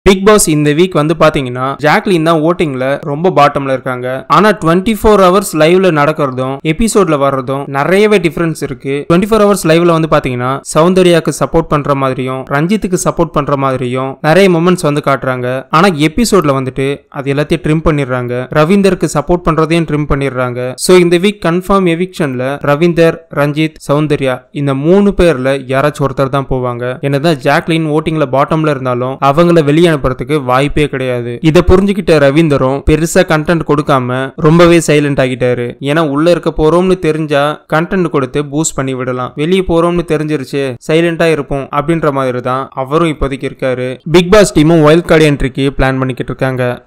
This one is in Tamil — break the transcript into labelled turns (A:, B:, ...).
A: பிக் பாஸ் இந்த வீக் வந்து பாத்தீங்கன்னா ஜாக்லின் தான் ஓட்டிங்ல ரொம்ப பாட்டம்ல இருக்காங்க ஆனா டுவெண்ட்டி ஃபோர் ஹவர்ஸ் லைவ்ல நடக்கிறதும் எபிசோட்ல வர்றதும் நிறையவே டிஃபரன்ஸ் இருக்கு டுவெண்ட்டி ஃபோர் ஹவர்ஸ் லைவ்ல வந்து பாத்தீங்கன்னா சௌந்தர்யாக்கு சப்போர்ட் பண்ற மாதிரியும் ரஞ்சித்துக்கு சப்போர்ட் பண்ற மாதிரியும் நிறைய மூமெண்ட்ஸ் வந்து காட்டுறாங்க ஆனா எபிசோட்ல வந்துட்டு அது எல்லாத்தையும் ட்ரிம் பண்ணிடுறாங்க ரவீந்தருக்கு சப்போர்ட் பண்றதையும் ட்ரிம் பண்ணிடுறாங்க சோ இந்த வீக் கன்ஃபார்ம் எவிக்ஷன்ல ரவீந்தர் ரஞ்சித் சௌந்தர்யா இந்த மூணு பேர்ல யாராச்சும் ஒருத்தர் தான் போவாங்க என்னதான் ஜாக்லின் ஓட்டிங்ல பாட்டம்ல இருந்தாலும் அவங்கள வெளியே அனுப்புறதுக்கு வாய்ப்பே கிடையாது இதை புரிஞ்சுக்கிட்ட ரவீந்தரும் பெருசா கண்டென்ட் கொடுக்காம ரொம்பவே சைலண்ட் ஆகிட்டாரு ஏன்னா உள்ள இருக்க போறோம்னு தெரிஞ்சா கண்டென்ட் கொடுத்து பூஸ்ட் பண்ணி விடலாம் வெளியே போறோம்னு தெரிஞ்சிருச்சு சைலண்டா இருப்போம் அப்படின்ற மாதிரி தான் அவரும் இப்போதைக்கு இருக்காரு பிக் பாஸ் டீமும் வைல்ட் கார்டு என்ட்ரிக்கு பிளான் பண்ணிக்கிட்டு இருக்காங்க